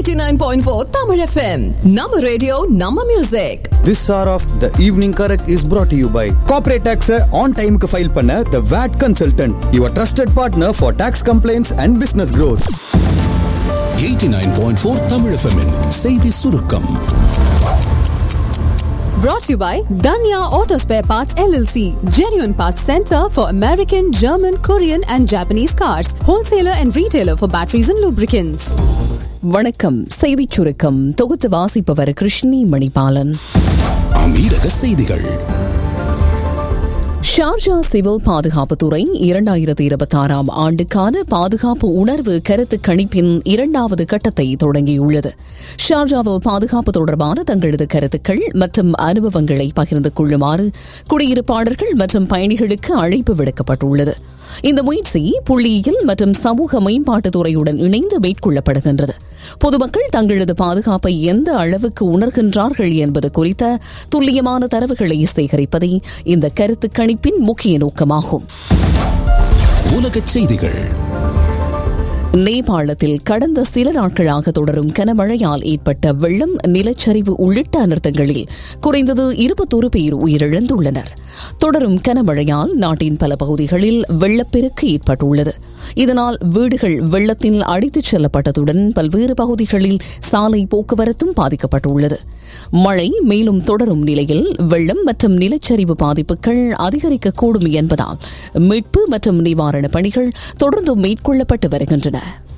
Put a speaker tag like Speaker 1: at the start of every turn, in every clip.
Speaker 1: 89.4 Tamil FM. Nama radio, Nama music.
Speaker 2: This hour of the evening correct is brought to you by Corporate Tax on time க்கு file பண்ண The VAT Consultant, your trusted partner for tax complaints and business growth.
Speaker 3: 89.4 Tamil FM -இன் செய்தி சுருக்கம்
Speaker 1: Brought to you by Danya Auto Spare Parts LLC. Genuine Parts Center for American, German, Korean and Japanese cars. Wholesaler and retailer for batteries and lubricants.
Speaker 4: வணக்கம் செய்திச் சுருக்கம் தொகுத்து வாசிப்பவர் கிருஷ்ணி மணிபாலன்
Speaker 3: அமீரக செய்திகள்
Speaker 4: Sharjah civil பாதுகாப்புத்துறை இரண்டாயிரத்தி இருபத்தி ஆறாம் ஆண்டுக்கான பாதுகாப்பு உணர்வு கருத்து கணிப்பின் இரண்டாவது கட்டத்தை தொடங்கியுள்ளது ஷார்ஜாவில் பாதுகாப்பு தொடர்பான தங்களது கருத்துக்கள் மற்றும் அனுபவங்களை பகிர்ந்து கொள்ளுமாறு குடியிருப்பாளர்கள் மற்றும் பயணிகளுக்கு அழைப்பு விடுக்கப்பட்டுள்ளது இந்த முயற்சி புள்ளியியல் மற்றும் சமூக மேம்பாட்டுத் துறையுடன் இணைந்து மேற்கொள்ளப்படுகின்றது பொதுமக்கள் தங்களது பாதுகாப்பை எந்த அளவுக்கு உணர்கின்றார்கள் என்பது குறித்த துல்லியமான தரவுகளை சேகரிப்பதே இந்த கருத்து கணிப்பின் முக்கிய நோக்கமாகும்
Speaker 3: உலகச் செய்திகள்
Speaker 4: நேபாளத்தில் கடந்த சில நாட்களாக தொடரும் கனமழையால் ஏற்பட்ட வெள்ளம் நிலச்சரிவு உள்ளிட்ட அனர்த்தங்களில் குறைந்தது இருபத்தொரு பேர் உயிரிழந்துள்ளனர் தொடரும் கனமழையால் நாட்டின் பல பகுதிகளில் வெள்ளப்பெருக்கு ஏற்பட்டுள்ளது இதனால் வீடுகள் வெள்ளத்தில் அடித்துச் செல்லப்பட்டதுடன் பல்வேறு பகுதிகளில் சாலை போக்குவரத்தும் பாதிக்கப்பட்டுள்ளது மழை மேலும் தொடரும் நிலையில் வெள்ளம் மற்றும் நிலச்சரிவு பாதிப்புகள் அதிகரிக்கக்கூடும் என்பதால் மீட்பு மற்றும் நிவாரணப் பணிகள் தொடர்ந்து மேற்கொள்ளப்பட்டு வருகின்றன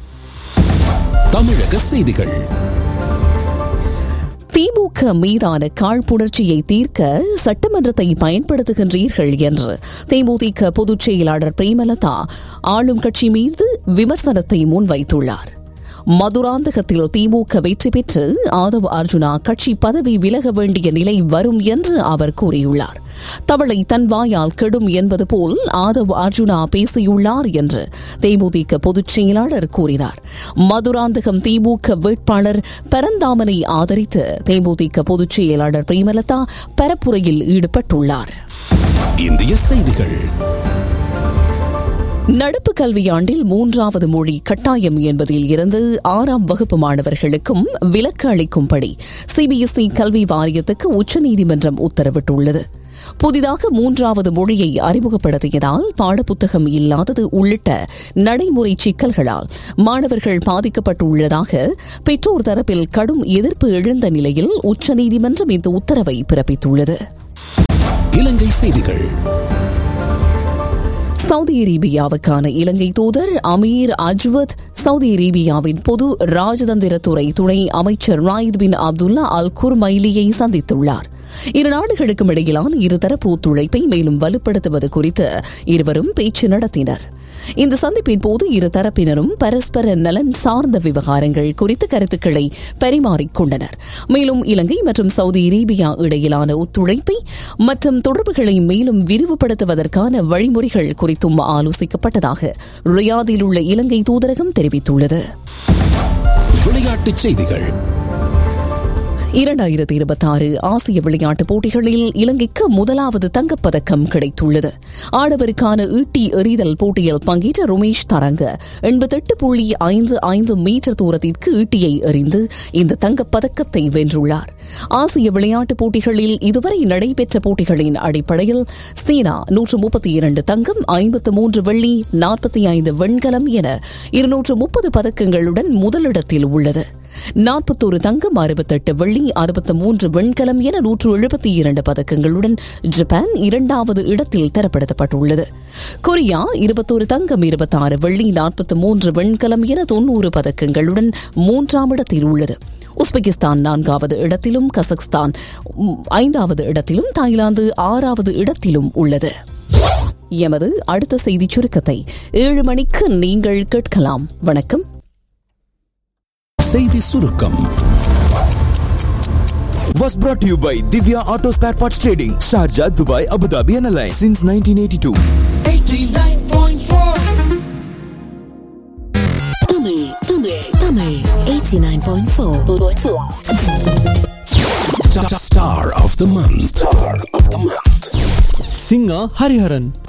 Speaker 3: தமிழக செய்திகள்
Speaker 4: திமுக மீதான காழ்ப்புணர்ச்சியை தீர்க்க சட்டமன்றத்தை பயன்படுத்துகின்றீர்கள் என்று தேமுதிக பொதுச் செயலாளர் பிரேமலதா ஆளும் கட்சி மீது விமர்சனத்தை முன்வைத்துள்ளார் மதுராந்தகத்தில் திமுக வெற்றி பெற்று ஆதவ் அர்ஜுனா கட்சி பதவி விலக வேண்டிய நிலை வரும் என்று அவர் கூறியுள்ளார் தவளை தன் வாயால் கெடும் என்பது போல் ஆதவ் அர்ஜுனா பேசியுள்ளார் என்று தேமுதிக பொதுச் செயலாளர் கூறினார் மதுராந்தகம் திமுக வேட்பாளர் பரந்தாமனை ஆதரித்து தேமுதிக பொதுச் செயலாளர் பிரேமலதா பரப்புரையில் ஈடுபட்டுள்ளார்
Speaker 3: இந்திய செய்திகள்
Speaker 4: நடப்பு கல்வியாண்டில் மூன்றாவது மொழி கட்டாயம் என்பதில் இருந்து ஆறாம் வகுப்பு மாணவர்களுக்கும் விலக்கு அளிக்கும்படி சிபிஎஸ்இ கல்வி வாரியத்துக்கு உச்சநீதிமன்றம் உத்தரவிட்டுள்ளது புதிதாக மூன்றாவது மொழியை அறிமுகப்படுத்தியதால் பாடப்புத்தகம் இல்லாதது உள்ளிட்ட நடைமுறை சிக்கல்களால் மாணவர்கள் பாதிக்கப்பட்டுள்ளதாக பெற்றோர் தரப்பில் கடும் எதிர்ப்பு எழுந்த நிலையில் உச்சநீதிமன்றம் இந்த உத்தரவை பிறப்பித்துள்ளது
Speaker 3: இலங்கை செய்திகள்
Speaker 4: சவுதி அரேபியாவுக்கான இலங்கை தூதர் அமீர் அஜ்வத் சவுதி அரேபியாவின் பொது ராஜதந்திரத்துறை துணை அமைச்சர் ராயித் பின் அப்துல்லா அல் குர்மைலியை சந்தித்துள்ளார் இரு நாடுகளுக்கும் இடையிலான இருதரப்பு ஒத்துழைப்பை மேலும் வலுப்படுத்துவது குறித்து இருவரும் பேச்சு நடத்தினர் இந்த சந்திப்பின் போது இரு தரப்பினரும் பரஸ்பர நலன் சார்ந்த விவகாரங்கள் குறித்த கருத்துக்களை பரிமாறிக்கொண்டனர் மேலும் இலங்கை மற்றும் சவுதி அரேபியா இடையிலான ஒத்துழைப்பை மற்றும் தொடர்புகளை மேலும் விரிவுபடுத்துவதற்கான வழிமுறைகள் குறித்தும் ஆலோசிக்கப்பட்டதாக ரியாதில் உள்ள இலங்கை தூதரகம் தெரிவித்துள்ளது
Speaker 3: விளையாட்டுச் செய்திகள்
Speaker 4: இரண்டாயிரத்தி இருபத்தி ஆறு ஆசிய விளையாட்டுப் போட்டிகளில் இலங்கைக்கு முதலாவது தங்கப்பதக்கம் கிடைத்துள்ளது ஆடவருக்கான ஈட்டி எறிதல் போட்டியில் பங்கேற்ற ருமேஷ் தரங்க எண்பத்தெட்டு புள்ளி ஐந்து ஐந்து மீட்டர் தூரத்திற்கு ஈட்டியை எறிந்து இந்த தங்கப்பதக்கத்தை வென்றுள்ளார் ஆசிய விளையாட்டுப் போட்டிகளில் இதுவரை நடைபெற்ற போட்டிகளின் அடிப்படையில் சீனா நூற்று முப்பத்தி இரண்டு தங்கம் ஐம்பத்து மூன்று வெள்ளி நாற்பத்தி ஐந்து வெண்கலம் என இருநூற்று முப்பது பதக்கங்களுடன் முதலிடத்தில் உள்ளது நாற்பத்தோரு தங்கம் அறுபத்தெட்டு வெள்ளி அறுபத்து மூன்று வெண்கலம் என நூற்று எழுபத்தி இரண்டு பதக்கங்களுடன் ஜப்பான் இரண்டாவது இடத்தில் தரப்படுத்தப்பட்டுள்ளது கொரியா இருபத்தோரு தங்கம் இருபத்தாறு வெள்ளி நாற்பத்தி மூன்று வெண்கலம் என தொன்னூறு பதக்கங்களுடன் மூன்றாம் இடத்தில் உள்ளது உஸ்பெகிஸ்தான் நான்காவது இடத்திலும் கசக்ஸ்தான் ஐந்தாவது இடத்திலும் தாய்லாந்து ஆறாவது இடத்திலும் உள்ளது எமது அடுத்த செய்திச் சுருக்கத்தை ஏழு மணிக்கு நீங்கள் கேட்கலாம் வணக்கம்
Speaker 3: செய்தி சுருக்கம்
Speaker 2: Was brought to you by Divya Auto Spare Parts Trading, Sharjah, Dubai, Abu Dhabi and Alliance since 1982.
Speaker 5: Tamil Tamil Tamil 89.4
Speaker 3: Star of the month. Star of the month.
Speaker 6: singer Hariharan